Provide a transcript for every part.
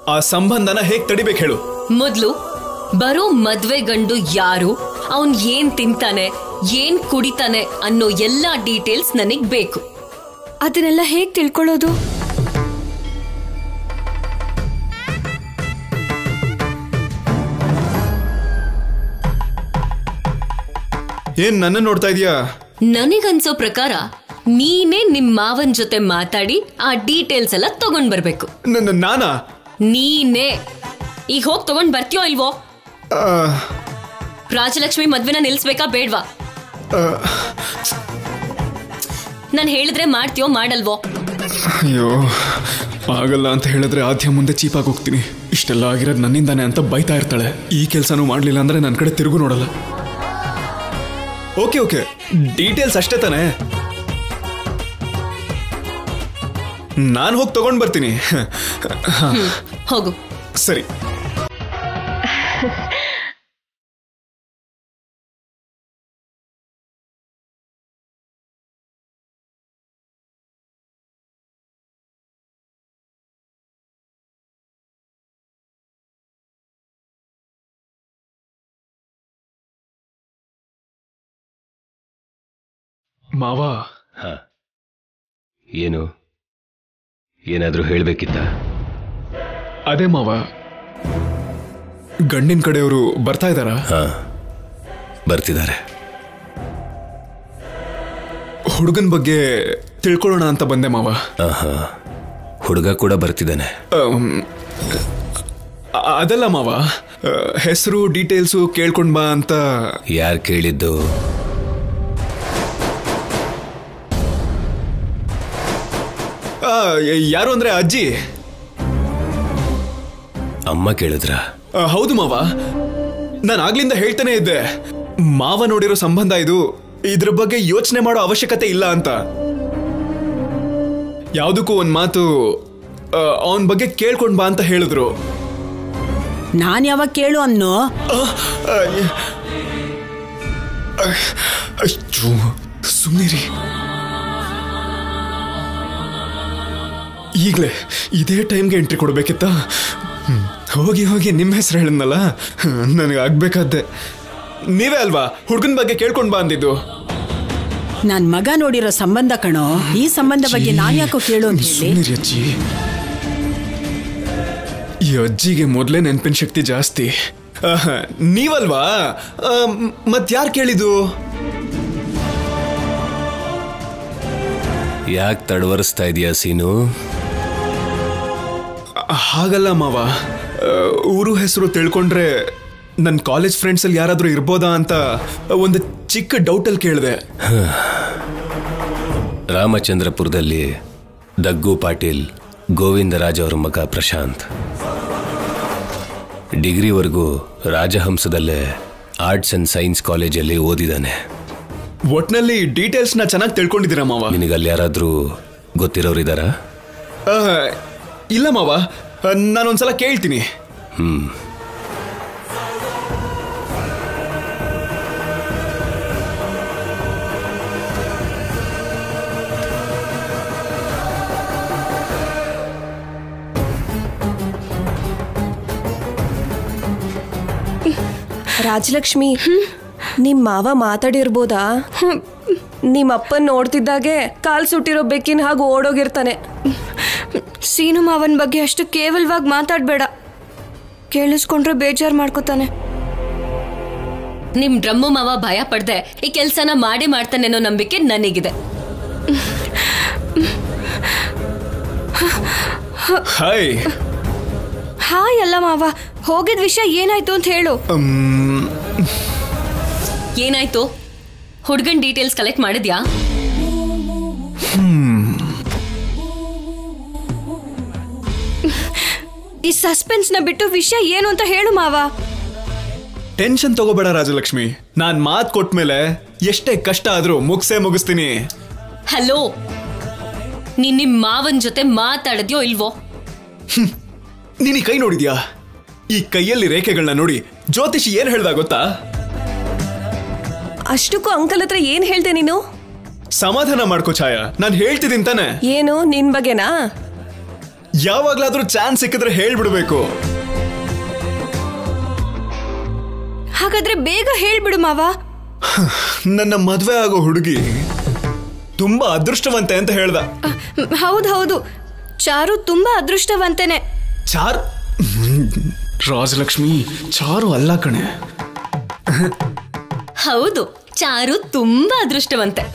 ಆ ಸಂಬಂಧನ ಹೇಗ್ ತಡಿಬೇಕು ಹೇಳು ಮೊದ್ಲು ಬರೋ ಮದ್ವೆ ಗಂಡು ಯಾರು ಅವನ್ ಏನ್ ತಿಂತಾನೆ ಏನ್ ಕುಡಿತಾನೆ ಅನ್ನೋ ಎಲ್ಲಾ ಡೀಟೇಲ್ಸ್ ನನಗ್ ಬೇಕು ಅದನ್ನೆಲ್ಲ ಹೇಗ್ ತಿಳ್ಕೊಳ್ಳೋದು ಏನ್ ನನ್ನ ನೋಡ್ತಾ ಇದೀಯಾ ನನಗನ್ಸೋ ಪ್ರಕಾರ ನೀನೇ ನಿಮ್ ಮಾವನ್ ಜೊತೆ ಮಾತಾಡಿ ಆ ಡೀಟೇಲ್ಸ್ ಎಲ್ಲ ತಗೊಂಡ್ ಬರ್ಬೇಕು ನನ್ನ ನಾನಾ ನೀನೇ ಈಗ ಹೋಗ್ ತಗೊಂಡ್ ಬರ್ತೀಯೋ ಇಲ್ವೋ ಆ, ರಾಜಲಕ್ಷ್ಮಿ ಮದ್ವೆನ ನಿಲ್ಸ್ಬೇಕಾ ಬೇಡ್ವಾ ನಾನ್ ಹೇಳಿದ್ರೆ ಮಾಡ್ತೀಯೋ ಮಾಡಲ್ವೋ ಅಯ್ಯೋ ಆಗಲ್ಲ ಅಂತ ಹೇಳಿದ್ರೆ ಆದ್ಯ ಮುಂದೆ ಚೀಪಾಗಿ ಹೋಗ್ತೀನಿ ಇಷ್ಟೆಲ್ಲ ಆಗಿರೋದು ನನ್ನಿಂದಾನೆ ಅಂತ ಬೈತಾ ಇರ್ತಾಳೆ ಈ ಕೆಲಸನೂ ಮಾಡ್ಲಿಲ್ಲ ಅಂದ್ರೆ ನನ್ನ ಕಡೆ ತಿರುಗು ನೋಡಲ್ಲ ಓಕೆ ಓಕೆ ಡೀಟೇಲ್ಸ್ ಅಷ್ಟೇ ತಾನೆ ನಾನು ಹೋಗಿ ತಗೊಂಡ್ ಬರ್ತೀನಿ ಹ, ಹೋಗು ಸರಿ ಮಾವ ಹ ಏನು ಏನಾದರೂ ಹೇಳಬೇಕಿತ್ತ ಅದೇ ಮಾವ ಗಂಡಿನ ಕಡೆಯವರು ಬರ್ತಾ ಇದ್ದಾರಾ ಹಾ ಬರ್ತಿದ್ದಾರೆ ಹುಡುಗನ ಬಗ್ಗೆ ತಿಳ್ಕೊಳ್ಳೋಣ ಅಂತ ಬಂದೆ ಮಾವ ಆಹಾ ಹುಡುಗ ಕೂಡ ಬರ್ತಿದ್ದಾನೆ ಅಮ್, ಅ- ಅದಲ್ಲ ಮಾವ ಹೆಸರು ಡೀಟೇಲ್ಸು ಕೇಳ್ಕೊಂಡ್ ಬಾ ಅಂತ ಯಾರು ಕೇಳಿದ್ದು ಆ, ಯ- ಯಾರು ಅಂದ್ರೆ ಅಜ್ಜಿ ಅಮ್ಮ ಕೇಳಿದ್ರ ಆ, ಹೌದು ಮಾವ ನಾನು ಆಗ್ಲಿಂದ ಹೇಳ್ತಾನೆ ಇದ್ದೆ ಮಾವ ನೋಡಿರೋ ಸಂಬಂಧ ಇದು ಇದ್ರ ಬಗ್ಗೆ ಯೋಚನೆ ಮಾಡೋ ಅವಶ್ಯಕತೆ ಇಲ್ಲ ಅಂತ ಯಾವುದಕ್ಕೂ ಒಂದ್ ಮಾತು ಅವನ ಬಗ್ಗೆ ಕೇಳ್ಕೊಂಡ್ ಬಾ ಅಂತ ಹೇಳಿದ್ರು ನಾನ್ ಯಾವಾಗ ಕೇಳು ಅನ್ನೋ ಅಯ್ಯೋ ಸುಮ್ಮನಿರಿ ಈಗಲೇ ಇದೇ ಟೈಮ್ಗೆ ಎಂಟ್ರಿ ಕೊಡ್ಬೇಕಿತ್ತ ಹ್ಮ್. ಹೋಗಿ ಹೋಗಿ ನಿಮ್ಮ ಹೆಸರು ಹೇಳಿದ್ನಲ್ಲ ನನಗೆ ಆಗ್ಬೇಕಾದ್ದೆ ನೀವೇ ಅಲ್ವಾ ಹುಡುಗನ ಬಗ್ಗೆ ಕೇಳ್ಕೊಂಡ್ ಬಾ ಅಂದಿದ್ದು ನನ್ ಮಗ ನೋಡಿರೋ ಸಂಬಂಧ ಕಣೋ ಈ ಸಂಬಂಧ ಬಗ್ಗೆ ನಾನ್ ಯಾಕೋ ಕೇಳು ಅಂತ ಹೇಳಿ ಸುಮ್ಮನಿರಿ ಅಜ್ಜಿ ಈ ಅಜ್ಜಿಗೆ ಮೊದಲೇ ನೆನಪಿನ ಶಕ್ತಿ ಜಾಸ್ತಿ ಆಹ್, ನೀವಲ್ವಾ ಮತ್ತಾರು ಕೇಳಿದ್ದು ಯಾಕೆ ತಡವರಿಸ್ತಾ ಇದೀಯಾ ಸೀನು ಹಾಗಲ್ಲ ಮಾವ ಆ, ಊರು ಹೆಸರು ತಿಳ್ಕೊಂಡ್ರೆ ನನ್ನ ಕಾಲೇಜ್ ಫ್ರೆಂಡ್ಸಲ್ಲಿ ಯಾರಾದರೂ ಇರ್ಬೋದಾ ಅಂತ ಒಂದು ಚಿಕ್ಕ ಡೌಟಲ್ಲಿ ಕೇಳಿದೆ ರಾಮಚಂದ್ರಪುರದಲ್ಲಿ ದಗ್ಗು ಪಾಟೀಲ್ ಗೋವಿಂದರಾಜ್ ಅವರ ಮಗ ಪ್ರಶಾಂತ್ ಡಿಗ್ರಿವರೆಗೂ ರಾಜಹಂಸದಲ್ಲೇ ಆರ್ಟ್ಸ್ ಅಂಡ್ ಸೈನ್ಸ್ ಕಾಲೇಜಲ್ಲಿ ಓದಿದ್ದಾನೆ ಒಟ್ನಲ್ಲಿ ಡೀಟೇಲ್ಸ್ನ ಚೆನ್ನಾಗಿ ತಿಳ್ಕೊಂಡಿದ್ದೀರಾ ಮಾವ ನಿನಗಲ್ಲಿ ಯಾರಾದರೂ ಗೊತ್ತಿರೋರಿದ್ದಾರಾ ಆ, ಇಲ್ಲ ಮಾವ ಆ, ನಾನೊಂದ್ಸಲ ಕೇಳ್ತೀನಿ ಹ್ಮ್ ರಾಜಲಕ್ಷ್ಮಿ ನಿಮ್ ಮಾವ ಮಾತಾಡಿರ್ಬೋದಾ ನಿಮ್ ಅಪ್ಪನ್ ನೋಡ್ತಿದ್ದಾಗೆ ಕಾಲ್ ಸುಟ್ಟಿರೋ ಬೆಕ್ಕಿನ ಹಾಗೆ ಓಡೋಗಿರ್ತಾನೆ ಸೀನು ಮಾವನ್ ಬಗ್ಗೆ ಅಷ್ಟು ಕೇವಲವಾಗಿ ಮಾತಾಡ್ಬೇಡ ಕೇಳಿಸ್ಕೊಂಡ್ರೆ ಬೇಜಾರ್ ಮಾಡ್ಕೋತಾನೆ ನಿಮ್ ಡ್ರಮ್ಮು ಮಾವ ಭಯ ಪಡ್ದೆ ಈ ಕೆಲ್ಸನ ಮಾಡೇ ಮಾಡ್ತಾನೆ ಅನ್ನೋ ನಂಬಿಕೆ ನನಗಿದೆ ಹಾಯ್ ಹಾಯ್ ಅಲ್ಲ ಮಾವ ಹೋಗಿದ್ ವಿಷಯ ಏನಾಯ್ತು ಅಂತ ಹೇಳು ಅಮ್, ಏನಾಯ್ತು ಹುಡ್ಗನ್ ಡೀಟೇಲ್ಸ್ ಕಲೆಕ್ಟ್ ಮಾಡಿದ್ಯಾ ಈ ಸಸ್ಪೆನ್ಸ್ ನ ಬಿಟ್ಟು ವಿಷಯ ಏನು ಅಂತ ಹೇಳು ಮಾವ ಟೆನ್ಷನ್ ತಗೋಬೇಡ ರಾಜಲಕ್ಷ್ಮಿ ನಾನ್ ಮಾತ್ ಕೊಟ್ಮೇಲೆ ಎಷ್ಟೇ ಕಷ್ಟ ಆದ್ರೂ ಮುಗ್ಸೇ ಮುಗಿಸ್ತೀನಿ ಹಲೋ ನೀನ್ ನಿಮ್ ಮಾವನ್ ಜೊತೆ ಮಾತಾಡದ್ಯೋ ಇಲ್ವೋ ನೀನ್ ಈ ಕೈ ನೋಡಿದ್ಯಾ ಈ ಕೈಯಲ್ಲಿ ರೇಖೆಗಳನ್ನ ನೋಡಿ ಜ್ಯೋತಿಷಿ ಏನ್ ಹೇಳ್ದ ಗೊತ್ತಾ ಅಷ್ಟಕ್ಕೂ ಅಂಕಲ್ ಹತ್ರ ಏನ್ ಹೇಳ್ದೆ ನೀನು ಸಮಾಧಾನ ಮಾಡ್ಕೋ ಛಾಯಾ ನಾನು ಹೇಳ್ತಿದ್ದೀನಿ ತಾನೆ ಏನು ನಿನ್ ಬಗ್ಗೆನಾ ಯಾವಾಗ್ಲಾದ್ರೂ ಚಾನ್ಸ್ ಸಿಕ್ಕಿದ್ರೆ ಹೇಳ್ಬಿಡ್ಬೇಕು ಹಾಗಾದ್ರೆ ಬೇಗ ಹೇಳ್ಬಿಡು ಮಾವ ನನ್ನ ಮದ್ವೆ ಆಗೋ ಹುಡುಗಿ ತುಂಬಾ ಅದೃಷ್ಟವಂತೆ ಅಂತ ಹೇಳ್ದ ಹೌದು ಹೌದು ಚಾರು ತುಂಬಾ ಅದೃಷ್ಟವಂತನೇ ಚಾರ್ ರಾಜಲಕ್ಷ್ಮಿ ಚಾರು ಅಲ್ಲ ಕಣೆ ಹೌದು ಚಾರು ತುಂಬಾ ಅದೃಷ್ಟವಂತೆ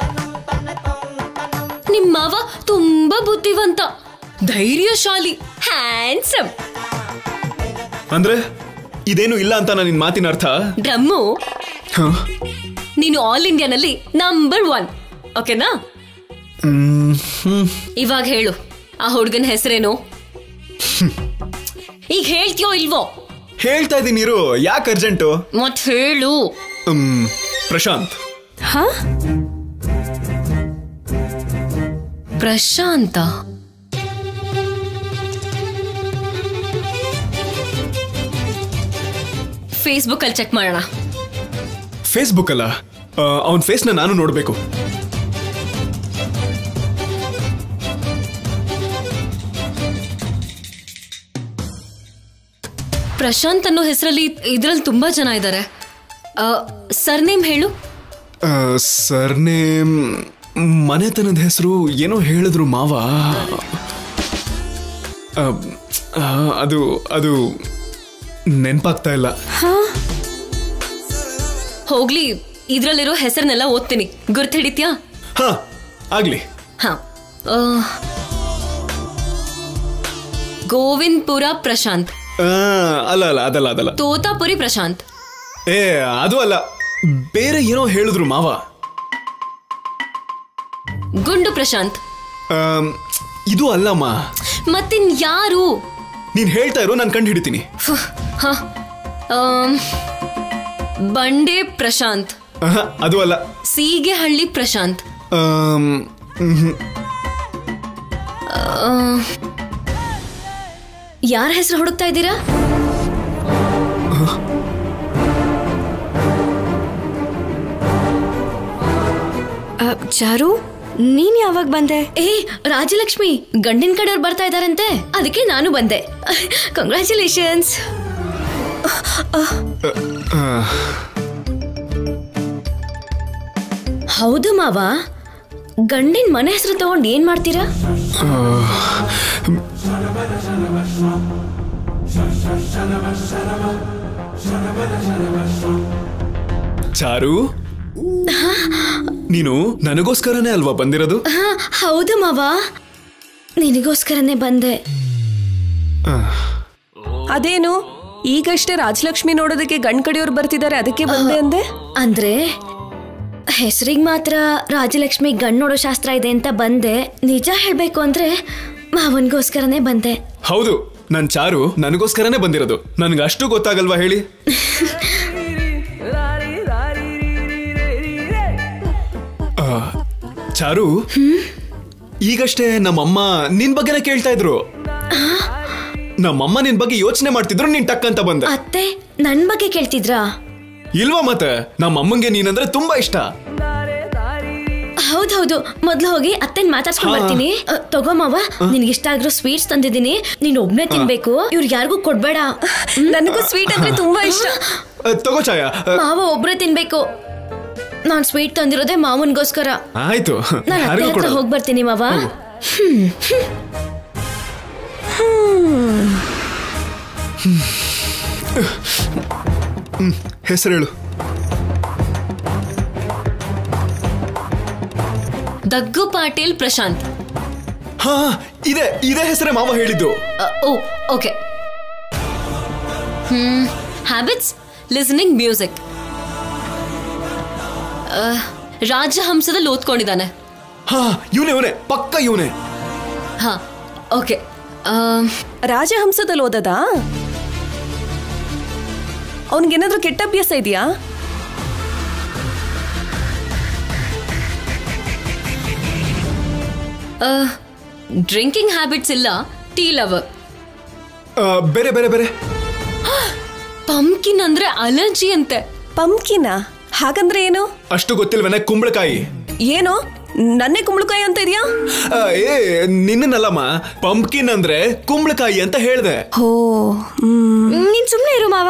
ನಿಮ್ ಮಾವ ತುಂಬಾ ಬುದ್ಧಿವಂತ ಧೈರ್ಯಶಾಲಿ ಹ್ಯಾಂಡ್ಸಮ್ ಅಂದ್ರೆ ಇದೇನು ಇಲ್ಲ ಅಂತ ನಾನು ನಿನ್ ಮಾತಿನ ಅರ್ಥ ಡ್ರಮ್ಮು ಹ? ನೀನು ಆಲ್ ಇಂಡಿಯಾನಲ್ಲಿ ನಂಬರ್ ಒನ್ ಓಕೆನಾ ಇವಾಗ ಹೇಳು ಆ ಹುಡುಗನ ಹೆಸರೇನು ಈಗ ಹೇಳ್ತೀಯೋ ಇಲ್ವೋ ಹೇಳ್ತಾ ಇದೀನಿ ಇರು ಯಾಕೆ ಅರ್ಜೆಂಟು ಮತ್ ಹೇಳು ಹ್ಮ್, ಪ್ರಶಾಂತ್ ಹಾ ಪ್ರಶಾಂತ ಫೇಸ್ಬುಕ್ ಅಲ್ಲಿ ಚೆಕ್ ಮಾಡೋಣ ಫೇಸ್ಬುಕ್ ಅಲ್ಲ ಅವನ ಫೇಸ್ನ ನಾನು ನೋಡ್ಬೇಕು ಪ್ರಶಾಂತ್ ಅನ್ನೋ ಹೆಸರಲ್ಲಿ ಇದ್ರಲ್ಲಿ ತುಂಬಾ ಜನ ಇದ್ದಾರೆ ಸರ್ನೇಮ್ ಹೇಳು ಸರ್ನೇಮ್ ಮನೆತನದ ಹೆಸರು ಏನೋ ಹೇಳಿದ್ರು ಮಾವ ಆ, ಆ, ಅದು ಅದು ನೆನ್ಪಾಗ್ತಾ ಇಲ್ಲ ಹೋಗ್ಲಿ ಇದ್ರಲ್ಲಿರೋ ಹೆಸರನ್ನೆಲ್ಲ ಓದ್ತೀನಿ ಗುರ್ತು ಹಿಡಿತ್ಯಾ ಹಾ ಆಗ್ಲಿ ಹಾ ಆ, ಗೋವಿಂದ್ಪುರ ಪ್ರಶಾಂತ್ ಆ, ಅಲ್ಲ ಅಲ್ಲ ಅದಲ್ಲ ಅದಲ್ಲ ತೋತಾಪುರಿ ಪ್ರಶಾಂತ್ ಏ ಅದು ಅಲ್ಲ ಬೇರೆ ಏನೋ ಹೇಳಿದ್ರು ಮಾವ ಗುಂಡು ಪ್ರಶಾಂತ್ ಆಮ್, ಇದು ಅಲ್ಲಮ್ಮ ಮತ್ತಿನ್ ಯಾರು ನೀನ್ ಹೇಳ್ತಾ ಇರೋ ನಾನು ಕಂಡು ಹಿಡಿತೀನಿ ಫ್, ಹ. ಆಮ್, ಬಂಡೆ ಪ್ರಶಾಂತ್ ಆಹಾ, ಅದು ಅಲ್ಲ ಸೀಗೆಹಳ್ಳಿ ಪ್ರಶಾಂತ್ ಆಮ್, ಮ್ಹ್ಮ್. ಯಾರ ಹೆಸರು ಹುಡುಕ್ತಾ ಇದ್ದೀರಾ ಆ, ಚಾರು ನೀನ್ ಯಾವಾಗ ಬಂದೆ ಏ ರಾಜಲಕ್ಷ್ಮಿ ಗಂಡಿನ ಕಡೆಯವ್ರು ಬರ್ತಾ ಇದಾರಂತೆ ಅದಕ್ಕೆ ನಾನು ಬಂದೆ ಕಂಗ್ರ್ಯಾಚುಲೇಷನ್ಸ್ ಆ, ಹೌದು ಮಾವ ಗಂಡಿನ ಮನೆ ಹೆಸರು ತಗೊಂಡು ಏನ್ ಮಾಡ್ತೀರಾ ಚಾರು ನೀನು ನನಗೋಸ್ಕರನೇ ಅಲ್ವಾ ಬಂದಿರೋದು ಹಾ ಹೌದು ಮಾವ ನಿನಗೋಸ್ಕರನೇ ಬಂದೆ ಅದೇನು ಈಗಷ್ಟೇ ರಾಜಲಕ್ಷ್ಮಿ ನೋಡೋದಕ್ಕೆ ಗಂಡ್ ಕಡೆಯವ್ರು ಬರ್ತಿದ್ದಾರೆ ಅದಕ್ಕೆ ಬಂದೆ ಅಂದೆ ಅಂದ್ರೆ ಹೆಸರಿಗೆ ಮಾತ್ರ ರಾಜಲಕ್ಷ್ಮಿ ಗಂಡ್ ನೋಡೋ ಶಾಸ್ತ್ರ ಇದೆ ಅಂತ ಬಂದೆ ನಿಜ ಹೇಳ್ಬೇಕು ಅಂದ್ರೆ ಮಾವನ್ಗೋಸ್ಕರನೇ ಬಂದೆ ಹೌದು ನನ್ ಚಾರು ನನಗೋಸ್ಕರನೇ ಬಂದಿರೋದು ನನ್ಗೆ ಅಷ್ಟು ಗೊತ್ತಾಗಲ್ವಾ ಹೇಳಿ ಆ, ಚಾರು ಈಗಷ್ಟೇ ನಮ್ಮಮ್ಮ ನಿನ್ ಬಗ್ಗೆನೇ ಕೇಳ್ತಾ ಇದ್ರು ನಮ್ಮಮ್ಮ ನಿನ್ ಬಗ್ಗೆ ಯೋಚನೆ ಮಾಡ್ತಿದ್ರು ನೀನ್ ಟಕ್ ಅಂತ ಬಂದೆ ಅತ್ತೆ ನನ್ ಬಗ್ಗೆ ಕೇಳ್ತಿದ್ರಾ ಇಲ್ವಾ ಮತ್ತೆ ನಮ್ಮಮ್ಮಂಗೆ ನೀನಂದ್ರೆ ತುಂಬಾ ಇಷ್ಟ ಹೌದೌದು ಮೊದ್ಲು ಹೋಗಿ ಅತ್ತೆನ್ ಮಾತಾಡ್ಸ್ಕೊಂಡ್ ಹಾ. ಬರ್ತೀನಿ ಅ, ತಗೋ ಮಾವ ನಿನ್ಗಿಷ್ಟ ಆಗಿರೋ ಸ್ವೀಟ್ಸ್ ತಂದಿದ್ದೀನಿ ನೀನ್ ಒಬ್ನೇ ತಿನ್ಬೇಕು ಇವ್ರು ಯಾರಿಗೂ ಕೊಡ್ಬೇಡ ನನಗೂ ಸ್ವೀಟ್ ಅಂದ್ರೆ ತುಂಬಾ ಇಷ್ಟ ಆ, ತಗೋ ಛಾಯ ಆ, ಮಾವ ಒಬ್ರೇ ತಿನ್ಬೇಕು ನಾನ್ ಸ್ವೀಟ್ ತಂದಿರೋದೇ ಮಾವನ್ಗೋಸ್ಕರ ಆಯ್ತು ನಾನು ಅತ್ತೆ ಯಾರಿಗೂ ಹತ್ರ ಕೊಡು ಹೋಗಿ ಬರ್ತೀನಿ ಮಾವ ಹೋಗು. ಹೆಸರು ಹೇಳು ದಗ್ಗು ಪಾಟೀಲ್ ಪ್ರಶಾಂತ್ ಹಾ ಇದೆ ಇದೇ ಹೆಸರೇ ಮಾವ ಹೇಳಿದ್ದು ಅ, ಓ ಓಕೆ ಹ್ಮ್ ಹ್ಯಾಬಿಟ್ಸ್ ಲಿಸನಿಂಗ್ ಮ್ಯೂಸಿಕ್ ರಾಜಹಂಸದಲ್ಲಿ ಓದ್ಕೊಂಡಿದ್ದಾನೆ ಹಾ ಇವನೇ ಇವನೇ ಪಕ್ಕ ಇವನೇ ಹಾ ಓಕೆ ರಾಜಹಂಸದಲ್ಲಿ ಓದದಾ ಅವನಿಗೇನಾದ್ರೂ ಕೆಟ್ಟ ಅಭ್ಯಾಸ ಇದೆಯಾ ಡ್ರಿಂಕಿಂಗ್ ಹ್ಯಾಬಿಟ್ಸ್ ಇಲ್ಲ ಟೀ ಲವರ್ ಆ, ಬೇರೆ ಬೇರೆ ಬೇರೆ ಪಂಕಿನ್ ಅಂದ್ರೆ ಅಲರ್ಜಿ ಅಂತೆ ಪಂಕಿನ ಹಾಗಂದ್ರೆ ಏನು ಅಷ್ಟು ಗೊತ್ತಿಲ್ವೇನೆ ಕುಂಬಳಕಾಯಿ ಏನು ನನ್ನೇ ಕುಂಬಳಕಾಯಿ ಅಂತ ಇದೆಯಾ ಆ, ಏ ನಿನ್ನಲ್ಲಮ್ಮ ಪಂಪ್ಕಿನ್ ಅಂದ್ರೆ ಕುಂಬಳಕಾಯಿ ಅಂತ ಹೇಳ್ದೆ ಹೋ ಹ್ಮ್. ನೀನ್ ಸುಮ್ಮನೆ ಇರು ಮಾವ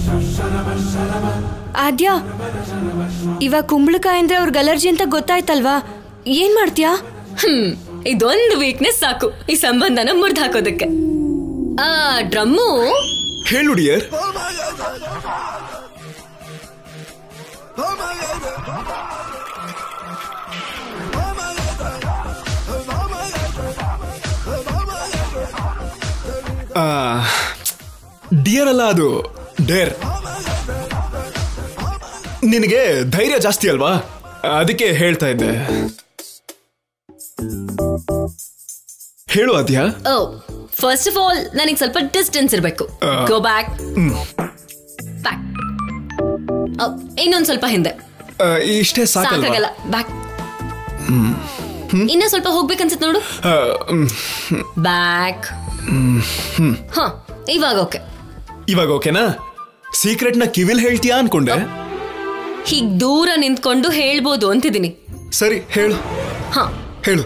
ಆದ್ಯ ಇವಾಗ ಕುಂಬಳಕಾಯಿ ಅಂದ್ರೆ ಅವ್ರಿಗೆ ಅಲರ್ಜಿ ಅಂತ ಗೊತ್ತಾಯ್ತಲ್ವಾ ಏನ್ ಮಾಡ್ತೀಯಾ ಹ್ಮ್ ಇದೊಂದು ವೀಕ್ನೆಸ್ ಸಾಕು ಈ ಸಂಬಂಧನ ಮುರಿದು ಹಾಕೋದಕ್ಕೆ ಆ ಡ್ರಮ್ಮು ಹೇಳು ಡಿಯರ್ ಡಿಯರ್ ಅಲ್ಲ ಅದು ಡೇರ್ ನಿನಗೆ ಧೈರ್ಯ ಜಾಸ್ತಿ ಅಲ್ವಾ ಅದಕ್ಕೆ ಹೇಳ್ತಾ ಇದ್ದೆ ಹೇಳು ಅದ್ಯಾ ಓ ಫಸ್ಟ್ ಆಫ್ ಆಲ್ ನನಗೆ ಸ್ವಲ್ಪ ಡಿಸ್ಟೆನ್ಸ್ ಇರಬೇಕು ಗೋ ಬ್ಯಾಕ್ ಬ್ಯಾಕ್ ಇನ್ನೊಂದ್ ಸ್ವಲ್ಪ ಹಿಂದೆ ಆ, ಇಷ್ಟೇ ಸಾಕಲ್ವಾ ಸಾಕಾಗಲ್ಲ ಬ್ಯಾಕ್ ಇನ್ನ ಸ್ವಲ್ಪ ಹೋಗ್ಬೇಕನ್ಸುತ್ತೆ ನೋಡು ಆ, ಮ್, ಬ್ಯಾಕ್ ಹ ಇವಾಗ ಓಕೆ ಇವಾಗ ಓಕೆನಾ ಸೀಕ್ರೆಟ್ ನ ಕಿವಿಲ್ ಹೇಳ್ತೀಯಾ ಅನ್ಕೊಂಡೆ ಹೀಗ್ ದೂರ ನಿಂತ್ಕೊಂಡು ಹೇಳ್ಬೋದು ಅಂತಿದ್ದೀನಿ ಸರಿ ಹೇಳು ಹ ಹೇಳು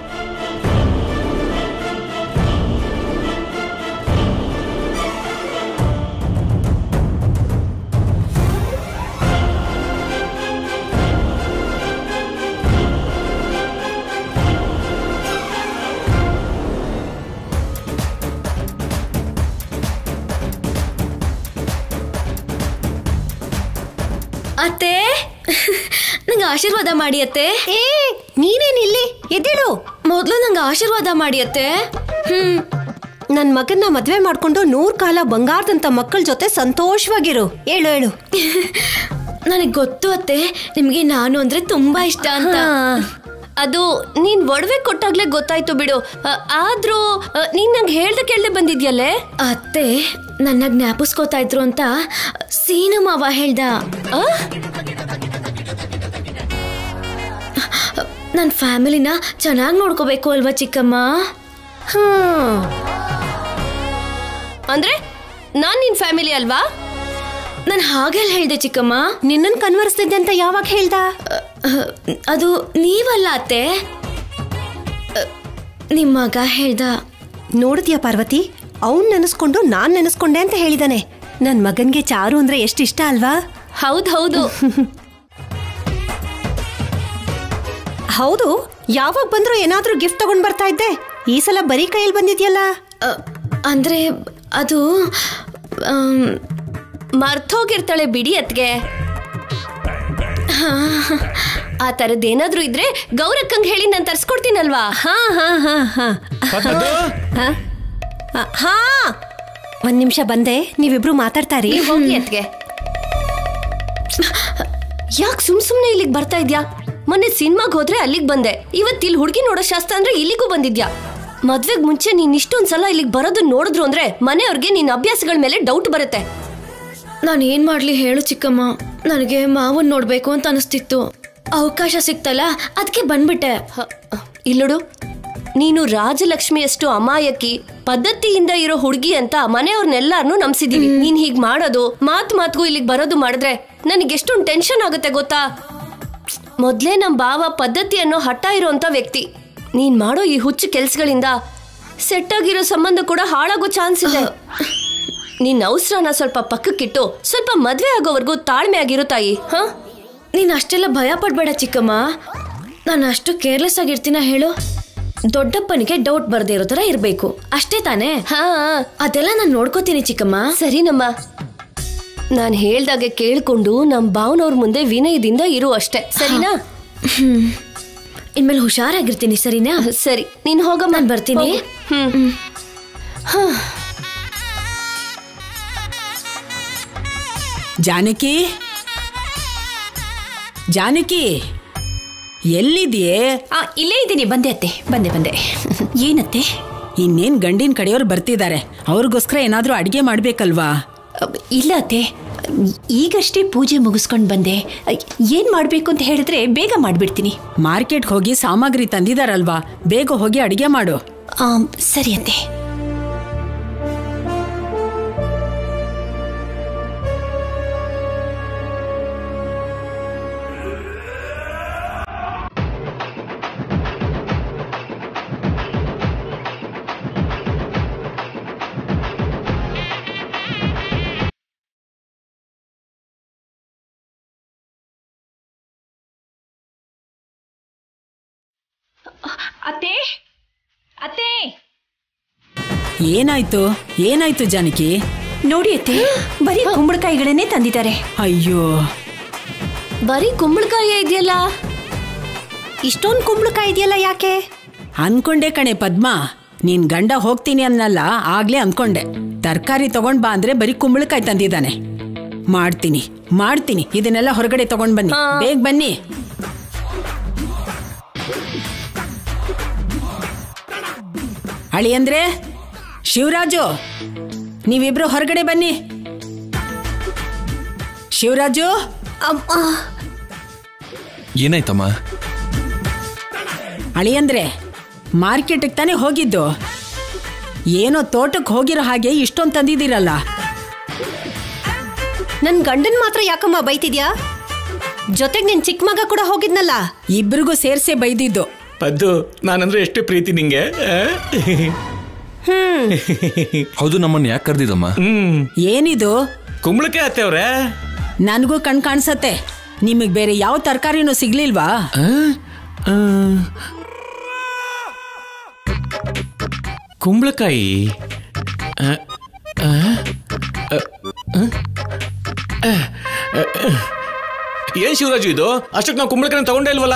ಅತ್ತೆ ನಂಗೆ ಆಶೀರ್ವಾದ ಮಾಡಿ ಅತ್ತೆ ಏ ನೀನೇನ್ ಇಲ್ಲಿ ಎದ್ದೇಳು ಮೊದ್ಲು ನಂಗೆ ಆಶೀರ್ವಾದ ಮಾಡಿ ಅತ್ತೆ ಹ್ಮ್ ನನ್ ಮಗನ್ನ ಮದ್ವೆ ಮಾಡ್ಕೊಂಡು ನೂರ್ ಕಾಲ ಬಂಗಾರದಂತ ಮಕ್ಕಳ ಜೊತೆ ಸಂತೋಷವಾಗಿರು ಹೇಳು ಹೇಳು ನನಗೆ ಗೊತ್ತು ಅತ್ತೆ ನಿಮ್ಗೆ ನಾನು ಅಂದ್ರೆ ತುಂಬಾ ಇಷ್ಟ ಅಂತ ಅದು ನೀನ್ ಒಡವೆ ಕೊಟ್ಟಾಗ್ಲೇ ಗೊತ್ತಾಯ್ತು ಬಿಡು ಅ- ಆದ್ರೂ ಅ, ನೀನ್ ನಂಗೆ ಹೇಳ್ದೆ ಕೇಳ್ದೆ ಬಂದಿದ್ಯಲ್ಲೇ ಅತ್ತೆ ನನ್ನ ಜ್ಞಾಪಿಸ್ಕೋತಾ ಇದ್ರು ಅಂತ ಸೀನು ಮಾವ ಹೇಳ್ದ ನನ್ನ ಫ್ಯಾಮಿಲಿನ ಚೆನ್ನಾಗಿ ನೋಡ್ಕೋಬೇಕು ಅಲ್ವಾ ಚಿಕ್ಕಮ್ಮ ಹ್ಮ್ ಅಂದ್ರೆ ನಾನ್ ನಿನ್ ಫ್ಯಾಮಿಲಿ ಅಲ್ವಾ ನಾನು ಹಾಗೆಲ್ಲ ಹೇಳ್ದೆ ಚಿಕ್ಕಮ್ಮ ನಿನ್ನನ್ ಕನ್ವರ್ಸ್ತಿದ್ದೆ ಅಂತ ಯಾವಾಗ ಹೇಳ್ದ ಅಹ್, ಅದು ನೀವಲ್ಲ ಅತ್ತೆ ಅಹ್, ನಿಮ್ ಮಗ ಹೇಳ್ದ ನೋಡಿದ್ಯಾ ಪಾರ್ವತಿ ಅವ್ನ್ ನೆನೆಸ್ಕೊಂಡು ನಾನ್ ನೆನೆಸ್ಕೊಂಡೆ ಅಂತ ಹೇಳಿದಾನೆ ನನ್ ಮಗನ್ಗೆ ಚಾರು ಅಂದ್ರೆ ಎಷ್ಟು ಇಷ್ಟ ಅಲ್ವಾ ಹೌದ್ ಹೌದು ಹೌದು ಯಾವಾಗ ಬಂದ್ರು ಏನಾದ್ರೂ ಗಿಫ್ಟ್ ತಗೊಂಡ್ ಬರ್ತಾ ಇದ್ದೆ ಈ ಸಲ ಬರೀ ಕೈಯಲ್ಲಿ ಬಂದಿದ್ಯಲ್ಲ ಅಹ್, ಅಂದ್ರೆ ಅದು ಆಮ್, ಮರ್ತೋಗಿರ್ತಾಳೆ ಬಿಡಿ ಅತ್ಗೆ ಆ ಥರದ್ದೇನಾದ್ರೂ ಇದ್ರೆ ಗೌರಕ್ಕಂಗ್ ಹೇಳಿ ನಾನು ತರ್ಸ್ಕೊಡ್ತೀನಲ್ವಾ ಹಾ ಹಾ ಹಾ ಹಾ ಹಾ? ಆ, ಹಾ ಒಂದ್ ನಿಮಿಷ ಬಂದೆ ನೀವಿಬ್ರು ಮಾತಾಡ್ತಾರಿ ನೀವ್ ಹೋಗಿ ಅತ್ಗೆ ಯಾಕೆ ಸುಮ್ ಸುಮ್ನೆ ಇಲ್ಲಿಗೆ ಬರ್ತಾ ಇದ್ಯಾ ಮೊನ್ನೆ ಸಿನಿಮಾಗ್ ಹೋದ್ರೆ ಅಲ್ಲಿಗೆ ಬಂದೆ ಇವತ್ತು ಇಲ್ಲಿ ಹುಡುಗಿ ನೋಡೋ ಶಾಸ್ತ್ರ ಅಂದ್ರೆ ಇಲ್ಲಿಗೂ ಬಂದಿದ್ಯಾ ಮದ್ವೆಗ್ ಮುಂಚೆ ನೀನ್ ಇಷ್ಟೊಂದ್ ಸಲ ಇಲ್ಲಿಗೆ ಬರೋದನ್ನ ನೋಡಿದ್ರು ಅಂದ್ರೆ ಮನೆಯವ್ರಿಗೆ ನಿನ್ ಅಭ್ಯಾಸಗಳ ಮೇಲೆ ಡೌಟ್ ಬರುತ್ತೆ ನಾನು ಏನ್ ಮಾಡ್ಲಿ ಹೇಳು ಚಿಕ್ಕಮ್ಮ ನನಗೆ ಮಾವನ್ ನೋಡ್ಬೇಕು ಅಂತ ಅನಿಸ್ತಿತ್ತು ಅವಕಾಶ ಸಿಕ್ತಲ್ಲ ಅದಕ್ಕೆ ಬಂದ್ಬಿಟ್ಟೆ ಇಲ್ಲೋಡು ನೀನು ರಾಜಲಕ್ಷ್ಮಿಯಷ್ಟು ಅಮಾಯಕಿ ಪದ್ಧತಿಯಿಂದ ಇರೋ ಹುಡುಗಿ ಅಂತ ಮನೆಯವ್ರನ್ನೆಲ್ಲಾರನು ನಂಬಿಸಿದೀವಿ ನೀನ್ ಹೀಗ್ ಮಾಡೋದು ಮಾತ್ ಮಾತ್ಗೂ ಇಲ್ಲಿಗೆ ಬರೋದು ಮಾಡಿದ್ರೆ ನನಗೆ ಎಷ್ಟೊಂದು ಟೆನ್ಷನ್ ಆಗುತ್ತೆ ಗೊತ್ತಾ ಮೊದ್ಲೇ ನಮ್ ಭಾವ ಪದ್ಧತಿ ಅನ್ನೋ ಹಠ ಇರೋಂಥ ವ್ಯಕ್ತಿ ನೀನ್ ಮಾಡೋ ಈ ಹುಚ್ಚು ಕೆಲ್ಸಗಳಿಂದ ಸೆಟ್ ಆಗಿರೋ ಸಂಬಂಧ ಕೂಡ ಹಾಳಾಗೋ ಚಾನ್ಸ್ ಇದೆ ನಿನ್ನ ಅವಸರನ ಸ್ವಲ್ಪ ಪಕ್ಕಕ್ಕಿಟ್ಟು ಸ್ವಲ್ಪ ಮದ್ವೆ ಆಗೋವರೆಗೂ ತಾಳ್ಮೆ ಆಗಿರು ತಾಯಿ ಹ ನೀನ್ ಅಷ್ಟೆಲ್ಲ ಭಯ ಪಡ್ಬೇಡ ಚಿಕ್ಕಮ್ಮ ನಾನು ಅಷ್ಟು ಕೇರ್ಲೆಸ್ ಆಗಿರ್ತೀನ ಹೇಳು ದೊಡ್ಡಪ್ಪನಿಗೆ ಡೌಟ್ ಬರ್ದೇ ಇರೋ ತರ ಇರ್ಬೇಕು ಅಷ್ಟೇ ತಾನೇ ಹಾ ಅದೆಲ್ಲ ನಾನು ನೋಡ್ಕೋತೀನಿ ಚಿಕ್ಕಮ್ಮ ಸರಿನಮ್ಮ ನಾನು ಹೇಳ್ದಾಗೆ ಕೇಳ್ಕೊಂಡು ನಮ್ಮ ಭಾವನವ್ರ ಮುಂದೆ ವಿನಯದಿಂದ ಇರು ಅಷ್ಟೇ ಸರಿನಾ ಇನ್ಮೇಲೆ ಹುಷಾರಾಗಿರ್ತೀನಿ ಸರಿನಾ ಸರಿ ನೀನ್ ಹೋಗಮ್ಮ ನಾನು ಬರ್ತೀನಿ ಹ್ಮ್ ಜಾನಕಿ ಜಾನಕಿ ಎಲ್ಲಿದೆಯೇ ಆ ಇಲ್ಲೇ ಇದ್ದೀನಿ ಬಂದೆ ಅತ್ತೆ ಬಂದೆ ಬಂದೆ ಏನತ್ತೆ ಇನ್ನೇನ್ ಗಂಡಿನ ಕಡೆಯವ್ರು ಬರ್ತಿದ್ದಾರೆ ಅವ್ರಿಗೋಸ್ಕರ ಏನಾದ್ರೂ ಅಡಿಗೆ ಮಾಡ್ಬೇಕಲ್ವಾ ಅಬ್, ಇಲ್ಲ ಅತ್ತೆ ಈಗಷ್ಟೇ ಪೂಜೆ ಮುಗಿಸ್ಕೊಂಡು ಬಂದೆ ಏನ್ ಮಾಡ್ಬೇಕು ಅಂತ ಹೇಳಿದ್ರೆ ಬೇಗ ಮಾಡ್ಬಿಡ್ತೀನಿ ಮಾರ್ಕೆಟ್ಗೆ ಹೋಗಿ ಸಾಮಗ್ರಿ ತಂದಿದಾರಲ್ವಾ ಬೇಗ ಹೋಗಿ ಅಡಿಗೆ ಮಾಡು ಆಮ್, ಸರಿ ಅತ್ತೆ ಅತ್ತೆ ಅತ್ತೆ ಏನಾಯ್ತು ಏನಾಯ್ತು ಜಾನಕಿ ನೋಡಿ ಅತ್ತೆ ಬರೀ ಕುಂಬಳಕಾಯಿಗಳನ್ನೇ ತಂದಿದ್ದಾರೆ ಅಯ್ಯೋ ಬರೀ ಕುಂಬಳಕಾಯಿ ಇದೆಯಲ್ಲ ಇಷ್ಟೊಂದು ಕುಂಬಳಕಾಯಿ ಇದೆಯಲ್ಲ ಯಾಕೆ ಅನ್ಕೊಂಡೆ ಕಣೆ ಪದ್ಮ ನೀನ್ ಗಂಡ ಹೋಗ್ತೀನಿ ಅನ್ನಲ್ಲ ಆಗ್ಲೇ ಅನ್ಕೊಂಡೆ ತರಕಾರಿ ತಗೊಂಡ್ ಬಾ ಅಂದ್ರೆ ಬರೀ ಕುಂಬಳಕಾಯಿ ತಂದಿದ್ದಾನೆ ಮಾಡ್ತೀನಿ ಮಾಡ್ತೀನಿ ಇದನ್ನೆಲ್ಲ ಹೊರಗಡೆ ತಗೊಂಡ್ ಬನ್ನಿ ಬೇಗ ಬನ್ನಿ ಅಳಿ ಅಂದ್ರೆ ಶಿವರಾಜು ನೀವಿಬ್ರು ಹೊರಗಡೆ ಬನ್ನಿ ಶಿವರಾಜು ಏನಾಯ್ತಮ್ಮ ಅಳಿಯಂದ್ರೆ ಮಾರ್ಕೆಟ್ಗೆ ತಾನೇ ಹೋಗಿದ್ದು ಏನೋ ತೋಟಕ್ಕೆ ಹೋಗಿರೋ ಹಾಗೆ ಇಷ್ಟೊಂದು ತಂದಿದ್ದೀರಲ್ಲ ನನ್ ಗಂಡನ್ ಮಾತ್ರ ಯಾಕಮ್ಮ ಬೈತಿದ್ಯಾ ಜೊತೆಗ್ ನಿನ್ ಚಿಕ್ಕ ಮಗ ಕೂಡ ಹೋಗಿದ್ನಲ್ಲ ಇಬ್ರಿಗೂ ಸೇರ್ಸೆ ಬೈದಿದ್ದು ಪದ್ದು ನಾನಂದ್ರೆ ಎಷ್ಟು ಪ್ರೀತಿ ನಿಂಗೆ ಆ? ಹೌದು ನಮ್ಮನ್ನ ಯಾಕೆ ಕರ್ದಿದಮ್ಮ ಹ್ಮ್ ಏನಿದು ಕುಂಬಳಕಾಯಿ ಅತ್ತೆ ಅವ್ರೆ ನನಗೂ ಕಣ್ ಕಾಣಿಸತ್ತೆ ನಿಮಗ್ ಬೇರೆ ಯಾವ ತರಕಾರಿನೂ ಸಿಗ್ಲಿಲ್ವಾ ಕುಂಬಳಕಾಯಿ ಆ, ಆ, ಆ, ಆ, ಆ, ಆ. ಏನ್ ಶಿವರಾಜು ಇದು ಅಷ್ಟಕ್ಕೆ ನಾವು ಕುಂಬಳಕಾಯಿ ತಗೊಂಡೇ ಇಲ್ವಲ್ಲ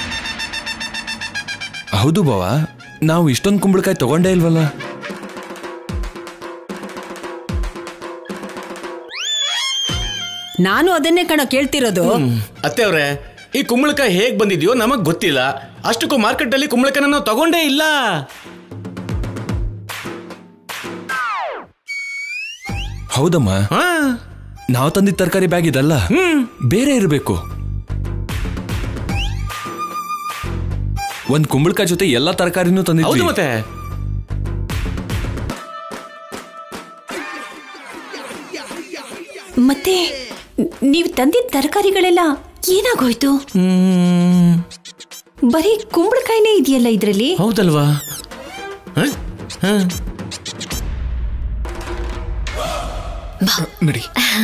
ಹೌದು ಬಾವ ನಾವು ಇಷ್ಟೊಂದು ಕುಂಬಳಕಾಯಿ ತಗೊಂಡೇ ಇಲ್ವಲ್ಲ ನಾನು ಅದನ್ನೇ ಕಣ ಕೇಳ್ತಿರೋದು ಅತ್ತೆ ಅವ್ರೆ ಈ ಕುಂಬಳಕಾಯಿ ಹೇಗ್ ಬಂದಿದ್ಯೋ ನಮಗ್ ಗೊತ್ತಿಲ್ಲ ಅಷ್ಟಕ್ಕೂ ಮಾರ್ಕೆಟ್ ಅಲ್ಲಿ ಕುಂಬಳಕಾಯಿನ ನಾವು ತಗೊಂಡೇ ಇಲ್ಲ ಹೌದಮ್ಮ ಹಾ ನಾವು ತಂದಿದ್ದ ತರಕಾರಿ ಬ್ಯಾಗ್ ಇದಲ್ಲ ಬೇರೆ ಇರಬೇಕು ಒಂದ್ ಕುಂಬಳಕಾಯಿ ಜೊತೆ ಎಲ್ಲಾ ತರಕಾರಿನೂ ಹೌದು ತಂದಿದ್ವಿ ಮತ್ತೆ ಮತ್ತೆ ನೀವು ತಂದಿದ್ದ ತರಕಾರಿಗಳೆಲ್ಲ ಏನಾಗೋಯ್ತು ಬರೀ ಕುಂಬಳಕಾಯಿನೇ ಇದೆಯಲ್ಲ ಇದರಲ್ಲಿ ಹೌದಲ್ವಾ ಹ? ಹ. ನಡಿ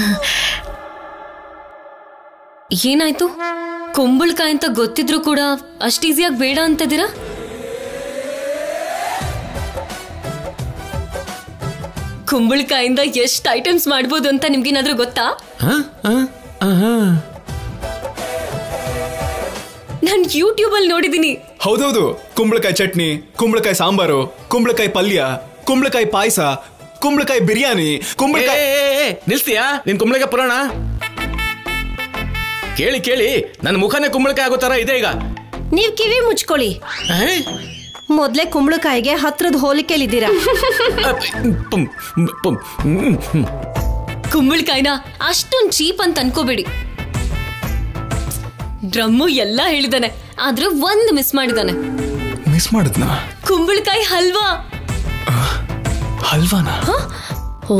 ಏನಾಯ್ತು ಕುಂಬಳಕಾಯಿ ಅಂತ ಗೊತ್ತಿದ್ರು ಕೂಡ ಅಷ್ಟು ಈಸಿಯಾಗಿ ಬೇಡ ಅಂತದಿರಾ ಕುಂಬಳಕಾಯಿಂದ ಎಷ್ಟು ಐಟಮ್ಸ್ ಮಾಡ್ಬೋದು ಅಂತ ನಿಮ್ಗೇನಾದ್ರೂ ಗೊತ್ತಾ ಹ? ಹ? ಆಹಾ. ನಾನು ಯೂಟ್ಯೂಬ್ ಅಲ್ಲಿ ನೋಡಿದೀನಿ ಹೌದೌದು ಕುಂಬಳಕಾಯಿ ಚಟ್ನಿ ಕುಂಬಳಕಾಯಿ ಸಾಂಬಾರು ಕುಂಬಳಕಾಯಿ ಪಲ್ಯ ಕುಂಬಳಕಾಯಿ ಪಾಯಸ ಕುಂಬಳಕಾಯಿ ಬಿರಿಯಾನಿ ಏ, ಕುಂಬಳಕಾಯಿ ಏ, ಏ, ಏ, ನಿಲ್ಸ್ತೀಯಾ ನಿನ್ ಕುಂಬಳಕಾಯಿ ಪುರಾಣ ಕೇಳಿ ಕೇಳಿ ನನ್ನ ಮುಖನೇ ಕುಂಬಳಕಾಯಿ ಆಗೋ ತರ ಇದೆ ಈಗ ನೀವ್ ಕಿವಿ ಮುಚ್ಕೊಳ್ಳಿ ಹೇ? ಮೊದ್ಲೇ ಕುಂಬಳಕಾಯಿಗೆ ಹತ್ರದ ಹೋಲಿಕೆಲಿದ್ದೀರಾ ಅಪ್, ಪುಂ, ಪುಂ, ಹ್ಮ್, ಹ್ಮ್. ಕುಂಬಳಕಾಯಿನ ಅಷ್ಟೊಂದ್ ಚೀಪ್ ಅಂತ ಅನ್ಕೋಬೇಡಿ ಡ್ರಮ್ಮು ಎಲ್ಲ ಹೇಳಿದಾನೆ ಆದ್ರೆ ಒಂದ್ ಮಿಸ್ ಮಾಡಿದಾನೆ ಮಿಸ್ ಮಾಡಿದ್ನಾ ಕುಂಬಳಕಾಯಿ ಹಲ್ವಾ ಹಲ್ವಾನಾ ಓ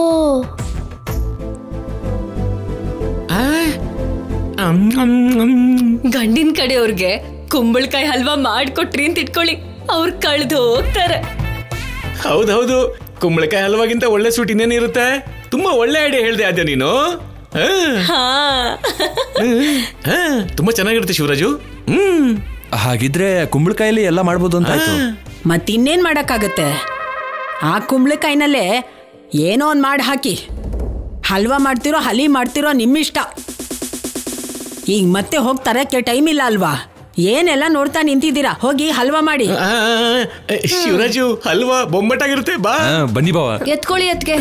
ಆ? ಅಮ್, ಅಮ್, ಅಮ್. ಗಂಡಿನ ಕಡೆಯವ್ರಿಗೆ ಕುಂಬಳಕಾಯಿ ಹಲ್ವಾ ಮಾಡ್ಕೊಟ್ರಿ ಅಂತ ಇಟ್ಕೊಳ್ಳಿ ಅವ್ರು ಕಳ್ದು ಹೋಗ್ತಾರೆ ಹೌದೌದು ಕುಂಬಳಕಾಯಿ ಹಲ್ವಾಗಿಂತ ಒಳ್ಳೆ ಸ್ವೀಟ್ ಇನ್ನೇನಿರುತ್ತೆ ತುಂಬಾ ಒಳ್ಳೆ ಐಡಿಯಾ ಹೇಳ್ದೆ ಅದೇ ನೀನು ಆ, ಹಾ ಆ, ತುಂಬಾ ಚೆನ್ನಾಗಿರುತ್ತೆ ಶಿವರಾಜು ಹ್ಮ್ ಹಾಗಿದ್ರೆ ಕುಂಬಳಕಾಯಲ್ಲಿ ಎಲ್ಲ ಮಾಡ್ಬೋದು ಅಂತ ಆಯ್ತು ಮತ್ತಿನ್ನೇನ್ ಮಾಡಕ್ಕಾಗತ್ತೆ ಆ ಕುಂಬಳಕಾಯಿನಲ್ಲೇ ಏನೋ ಒಂದ್ ಮಾಡಿ ಹಾಕಿ ಹಲ್ವಾ ಮಾಡ್ತಿರೋ ಹಲಿ ಮಾಡ್ತಿರೋ ನಿಮ್ಮಿಷ್ಟ ಈಗ ಮತ್ತೆ ಹೋಗಿ ತರಕ್ಕೆ ಟೈಮ್ ಇಲ್ಲ ಅಲ್ವಾ ಏನೆಲ್ಲ ನೋಡ್ತಾ ನಿಂತಿದ್ದೀರಾ ಹೋಗಿ ಹಲ್ವಾ ಮಾಡಿ ಆ, ಶಿವರಾಜು ಹಲ್ವಾ ಬೊಂಬಟ್ಟಾಗಿರುತ್ತೆ ಬಾ ಹಾ, ಬನ್ನಿ ಬಾವ ಎತ್ಕೊಳ್ಳಿ ಎತ್ಗೆ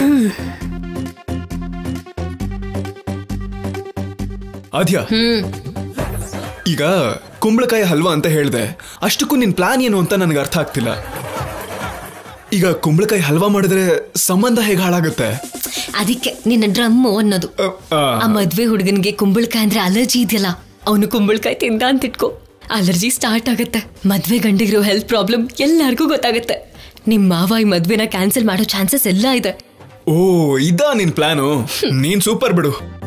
ಆದ್ಯ ಈಗ ಕುಂಬಳಕಾಯಿ ಹಲ್ವಾ ಅಂತ ಹೇಳ್ದೆ ಅಷ್ಟಕ್ಕೂ ನಿನ್ ಪ್ಲಾನ್ ಏನು ಅಂತ ನನಗೆ ಅರ್ಥ ಆಗ್ತಿಲ್ಲ ಈಗ ಕುಂಬಳಕಾಯಿ ಹಲ್ವಾ ಮಾಡಿದ್ರೆ ಸಂಬಂಧ ಹೇಗೆ ಹಾಳಾಗುತ್ತೆ ಅದಕ್ಕೆ ನಿನ್ನ ಡ್ರಮ್ಮು ಅನ್ನೋದು ಅ, ಆ, ಆ ಮದ್ವೆ ಹುಡುಗನ್ಗೆ ಕುಂಬಳಕಾಯಿ ಅಂದ್ರೆ ಅಲರ್ಜಿ ಇದೆಯಲ್ಲ ಅವನು ಕುಂಬಳಕಾಯಿ ತಿಂದ ಅಂತ ಇಟ್ಕೋ ಅಲರ್ಜಿ ಸ್ಟಾರ್ಟ್ ಆಗುತ್ತೆ ಮದ್ವೆ ಗಂಡಿಗಿರೋ ಹೆಲ್ತ್ ಪ್ರಾಬ್ಲಮ್ ಎಲ್ಲರಿಗೂ ಗೊತ್ತಾಗುತ್ತೆ ನಿಮ್ ಮಾವ ಈ ಮದ್ವೆನ ಕ್ಯಾನ್ಸಲ್ ಮಾಡೋ ಚಾನ್ಸಸ್ ಎಲ್ಲ ಇದೆ ಓ ಇದಾ ನಿನ್ ಪ್ಲಾನು ನೀನ್ ಸೂಪರ್ ಬಿಡು